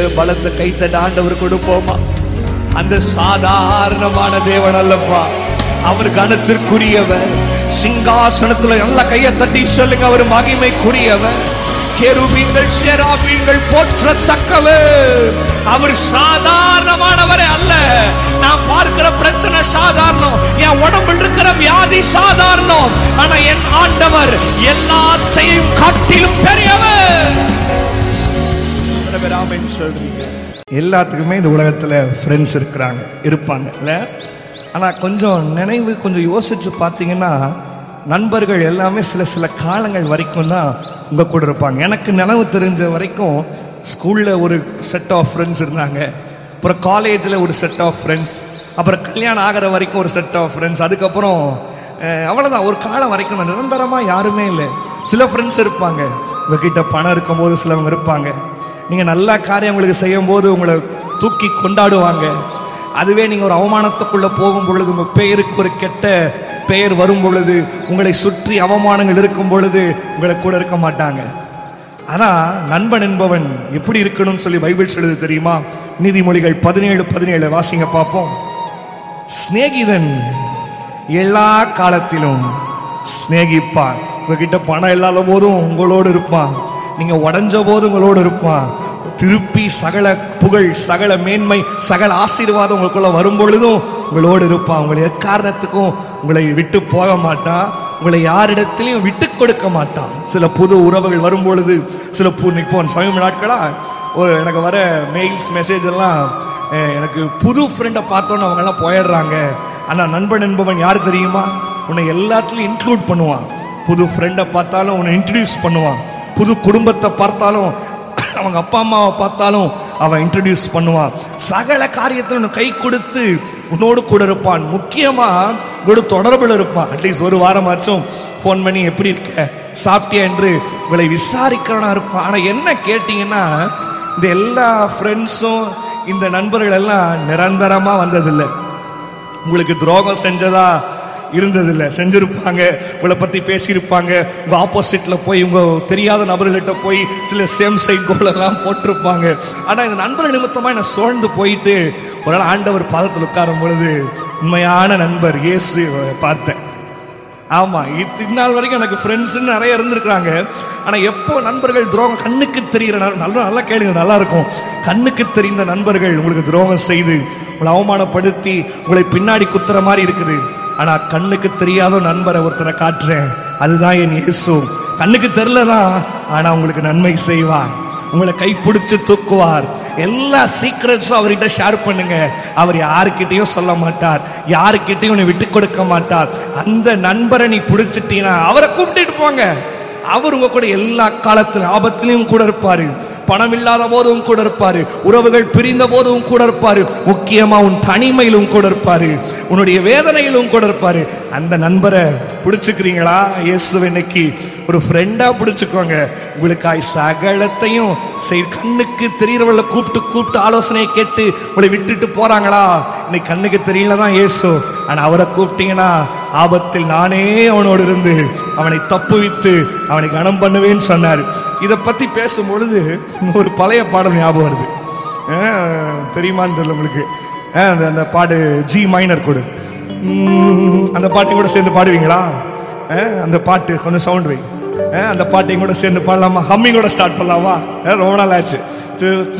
பலத்த கைத்தட்ட ஆண்டவர் கொடுப்போமா அந்த சாதாரணமான தேவன் அல்லப்பா அவர் கனத்திற்குரியவர் சிங்காசனத்துல நல்ல கையை தட்டி சொல்லுங்க அவர் மகிமைக்குரியவர் கெருபீங்கள் சேராபீங்கள் போற்றத்தக்கவர் அவர் சாதாரணமானவரே அல்ல நான் பார்க்கிற பிரச்சனை சாதாரணம் என் உடம்பில் இருக்கிற வியாதி சாதாரணம் ஆனா என் ஆண்டவர் எல்லாத்தையும் காட்டிலும் பெரியவர் எத்தனை பேர் ஆமென் சொல்றீங்க எல்லாத்துக்குமே இந்த உலகத்துல ஃப்ரெண்ட்ஸ் இருக்கிறாங்க இருப்பாங்க இல்ல ஆனா கொஞ்சம் நினைவு கொஞ்சம் யோசிச்சு பார்த்தீங்கன்னா நண்பர்கள் எல்லாமே சில சில காலங்கள் வரைக்கும் தான் உங்க கூட இருப்பாங்க எனக்கு நினைவு தெரிஞ்ச வரைக்கும் ஸ்கூல்ல ஒரு செட் ஆஃப் ஃப்ரெண்ட்ஸ் இருந்தாங்க அப்புறம் காலேஜில் ஒரு செட் ஆஃப் ஃப்ரெண்ட்ஸ் அப்புறம் கல்யாணம் ஆகிற வரைக்கும் ஒரு செட் ஆஃப் ஃப்ரெண்ட்ஸ் அதுக்கப்புறம் அஹ், அவ்வளவுதான் ஒரு காலம் வரைக்கும் நான் நிரந்தரமா யாருமே இல்லை சில ஃப்ரெண்ட்ஸ் இருப்பாங்க உங்ககிட்ட பணம் இருக்கும்போது சிலவங்க இருப்பாங்க நீங்க நல்ல காரியம் உங்களுக்கு செய்யும் போது உங்களை தூக்கி கொண்டாடுவாங்க அதுவே நீங்க ஒரு அவமானத்துக்குள்ள போகும் பொழுது உங்க பெயருக்கு ஒரு கெட்ட பெயர் வரும் பொழுது உங்களை சுற்றி அவமானங்கள் இருக்கும் பொழுது உங்களை கூட இருக்க மாட்டாங்க ஆனா நண்பன் என்பவன் எப்படி இருக்கணும்னு சொல்லி பைபிள் சொல்லுது தெரியுமா நீதிமொழிகள் பதினேழு பதினேழு வாசிங்க பார்ப்போம் சிநேகிதன் எல்லா காலத்திலும் சிநேகிப்பான் உங்ககிட்ட பணம் இல்லாத போதும் உங்களோடு இருப்பான் நீங்க உடஞ்ச போது உங்களோடு இருப்பான் திருப்பி சகல புகழ் சகல மேன்மை சகல ஆசீர்வாதம் உங்களுக்குள்ள வரும் பொழுதும் உங்களோடு இருப்பான் உங்களை எக்காரணத்துக்கும் உங்களை விட்டு போக மாட்டான் உங்களை யாரிடத்திலையும் விட்டு கொடுக்க மாட்டான் சில புது உறவுகள் வரும் பொழுது சில பு இப்போ சமீப நாட்களா ஒரு எனக்கு வர மெயில்ஸ் மெசேஜ் எல்லாம் அஹ், எனக்கு புது ஃப்ரெண்டை பார்த்தோன்னு அவங்க எல்லாம் போயிடுறாங்க ஆனா நண்பன் என்பவன் யார் தெரியுமா உன்னை எல்லாத்துலயும் இன்க்ளூட் பண்ணுவான் புது ஃப்ரெண்டை பார்த்தாலும் உன்னை இன்ட்ரடியூஸ் பண்ணுவான் புது குடும்பத்தை பார்த்தாலும் அவங்க அப்பா அம்மாவை பார்த்தாலும் அவன் இன்ட்ரடியூஸ் பண்ணுவான் சகல காரியத்தில் உனக்கு கை கொடுத்து உன்னோடு கூட இருப்பான் முக்கியமா உங்களோட தொடர்பில் இருப்பான் அட்லீஸ்ட் ஒரு வாரமாச்சும் ஃபோன் பண்ணி எப்படி இருக்க சாப்பிட்டியா என்று உங்களை விசாரிக்கிறவனா இருப்பான் ஆனா என்ன கேட்டீங்கன்னா இந்த எல்லா ஃப்ரெண்ட்ஸும் இந்த நண்பர்கள் எல்லாம் நிரந்தரமா வந்ததில்லை உங்களுக்கு துரோகம் செஞ்சதா இருந்ததில்லை செஞ்சிருப்பாங்க உங்களை பத்தி பேசியிருப்பாங்க உங்க ஆப்போசிட்ல போய் உங்க தெரியாத நபர்கள்ட்ட போய் சில சேம் சைட் கோல் எல்லாம் போட்டிருப்பாங்க ஆனா இந்த நண்பர்கள் நிமித்தமா நான் சோழ்ந்து போயிட்டு ஒரு நாள் ஆண்டவர் பாதத்தில் உட்காரும் பொழுது உண்மையான நண்பர் இயேசு பார்த்தேன் ஆமா இது இந்நாள் வரைக்கும் எனக்கு ஃப்ரெண்ட்ஸ் நிறைய இருந்திருக்காங்க ஆனா எப்போ நண்பர்கள் துரோகம் கண்ணுக்கு தெரிகிற ந- நல்லா நல்லா கேளுங்க நல்லா இருக்கும் கண்ணுக்கு தெரிந்த நண்பர்கள் உங்களுக்கு துரோகம் செய்து உங்களை அவமானப்படுத்தி உங்களை பின்னாடி குத்துற மாதிரி இருக்குது ஆனா கண்ணுக்கு தெரியாத ஒரு நண்பரை ஒருத்தரை காட்டுறேன் அதுதான் என் இயேசு கண்ணுக்கு தெரிலதான் ஆனா உங்களுக்கு நன்மை செய்வார் உங்களை கைப்பிடிச்சு தூக்குவார் எல்லா சீக்ரெட்ஸும் அவர்கிட்ட ஷேர் பண்ணுங்க அவர் யாருக்கிட்டையும் சொல்ல மாட்டார் யாருக்கிட்டையும் உன்னை விட்டு கொடுக்க மாட்டார் அந்த நண்பரை நீ பிடிச்சிட்டீங்கன்னா அவரை கூப்பிட்டுட்டு போங்க அவர் உங்க கூட எல்லா காலத்திலும் ஆபத்திலையும் கூட இருப்பாரு பணம் இல்லாத போதும் கூட இருப்பாரு உறவுகள் பிரிந்த போதும் கூட இருப்பாரு முக்கியமா உன் தனிமையிலும் கூட இருப்பாரு உன்னுடைய வேதனையிலும் கூட இருப்பாரு அந்த நண்பரை பிடிச்சுக்கிறீங்களா இயேசு இன்னைக்கு ஒரு ஃப்ரெண்டா பிடிச்சுக்கோங்க உங்களுக்காய் சகலத்தையும் செய் கண்ணுக்கு தெரியறவள கூப்பிட்டு கூப்பிட்டு ஆலோசனையை கேட்டு உங்களை விட்டுட்டு போறாங்களா இன்னைக்கு கண்ணுக்கு தெரியல தான் இயேசு ஆனா அவரை கூப்பிட்டீங்கன்னா ஆபத்தில் நானே அவனோடு இருந்து அவனை தப்புவித்து அவனை கனம் பண்ணுவேன்னு சொன்னார் இதை பத்தி பேசும் பொழுது ஒரு பழைய பாடல் ஞாபகம் வருது அஹ், தெரியுமான்னு தெரியல உங்களுக்கு அஹ், அந்த அந்த பாடு ஜி மைனர் கொடு உம், அந்த பாட்டையும் கூட சேர்ந்து பாடுவீங்களா அஹ், அந்த பாட்டு கொஞ்சம் சவுண்ட் வை அஹ், அந்த பாட்டையும் கூட சேர்ந்து பாடலாமா ஹம்மிங் கூட ஸ்டார்ட் பண்ணலாமா அஹ், ரொம்ப நாள் ஆச்சு